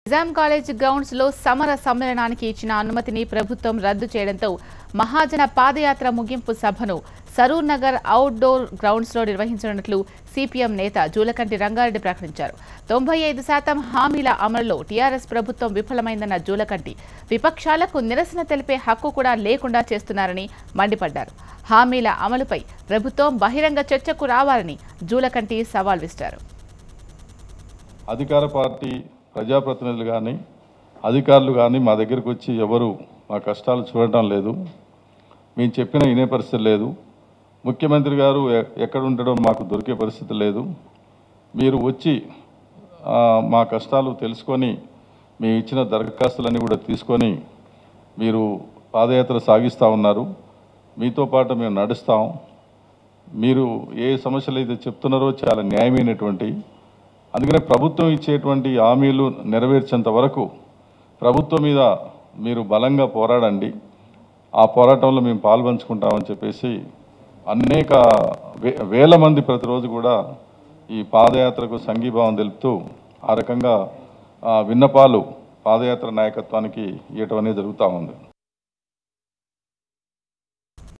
Nizam college grounds లో సమర సమ్మేళనానికి ఇచ్చిన అనుమతిని ప్రభుత్వం రద్దు చేయడంతో మహాజన పాదయాత్ర ముగింపు సభను సరూర్ నగర్ అవుట్డోర్ గ్రౌండ్స్ లో నిర్వహించనున్నట్లు సిపిఎం నేత జూలకంటి రంగారెడ్డి ప్రకటించారు తొంభై ఐదు శాతం హామీల అమలులో టీఆర్ఎస్ ప్రభుత్వం విఫలమైందన్న జూలకంటి విపక్షాలకు నిరసన తెలిపే హక్కు కూడా లేకుండా చేస్తున్నారని మండిపడ్డారు హామీల అమలుపై ప్రభుత్వం బహిరంగ చర్చకు రావాలని జూలకంటి సవాల్ విసిరారు అధికార పార్టీ ప్రజాప్రతినిధులు కానీ అధికారులు కానీ మా దగ్గరికి వచ్చి ఎవరు మా కష్టాలు చూడటం లేదు మేము చెప్పిన వినే పరిస్థితి లేదు ముఖ్యమంత్రి గారు ఎ- ఎక్కడ ఉండడం మాకు దొరికే పరిస్థితి లేదు మీరు వచ్చి ఆ, మా కష్టాలు తెలుసుకొని మేము ఇచ్చిన దరఖాస్తులన్నీ కూడా తీసుకొని మీరు పాదయాత్ర సాగిస్తూ ఉన్నారు మీతో పాటు మేము నడుస్తాం మీరు ఏ సమస్యలు అయితే చెప్తున్నారో చాలా న్యాయమైనటువంటి అందుకనే ప్రభుత్వం ఇచ్చేటువంటి హామీలు నెరవేర్చేంత వరకు ప్రభుత్వం మీద మీరు బలంగా పోరాడండి ఆ పోరాటంలో మేము పాల్పంచుకుంటామని చెప్పేసి అనేక వే వేల మంది ప్రతిరోజు కూడా ఈ పాదయాత్రకు సంఘీభావం తెలుపుతూ ఆ రకంగా ఆ, విన్నపాలు పాదయాత్ర నాయకత్వానికి ఇవ్వటం అనేది జరుగుతూ ఉంది